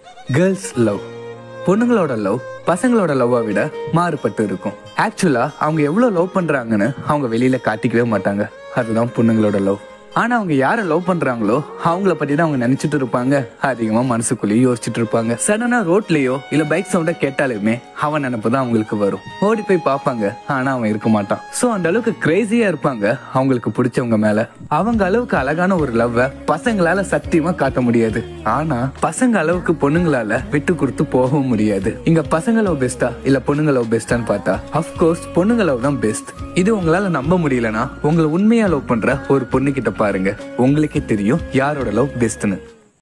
girls love பொண்ணுங்களோட love பசங்களோட லவ்வை விட மாறுபட்டு இருக்கும் ஆக்சுவலா அவங்க எவ்வளவு லவ் பண்றாங்கன்னு அவங்க வெளியில காட்டிக்கவே மாட்டாங்க அதுதான் பொண்ணுங்களோட லவ் ஆனா அவங்க யாரை லவ் பண்றாங்களோ அவங்கள பத்தி தான் அவங்க நினைச்சிட்டு இருப்பாங்க அதிகமா மனசுக்குள்ளேயே யோசிச்சுட்டு இருப்பாங்க சடனா ரோட்லயோ இல்ல பைக் சவுண்ட கேட்டாலுமே அவன் நினைப்பு தான் அவங்களுக்கு வரும் ஓடி போய் பார்ப்பாங்க ஆனா அவன் இருக்க மாட்டான் சோ அந்த அளவுக்கு கிரேசியா இருப்பாங்க அவங்களுக்கு பிடிச்சவங்க மேல அவங்க அளவுக்கு அழகான ஒரு லவ்வை பசங்களால சத்தியமா காட்ட முடியாது ஆனா பசங்க அளவுக்கு பொண்ணுங்களால விட்டு கொடுத்து போகவும் முடியாது இங்க பசங்க லவ் பெஸ்டா இல்ல பொண்ணுங்க லவ் பெஸ்டான்னு பார்த்தா அப்கோர்ஸ் பொண்ணுங்க லவ் தான் பெஸ்ட் இது உங்களால நம்ப முடியலனா உங்களை உண்மையா லவ் பண்ற ஒரு பொண்ணு கிட்ட பாருங்க உங்களுக்கே தெரியும் யாரோட லவ் பெஸ்ட்னு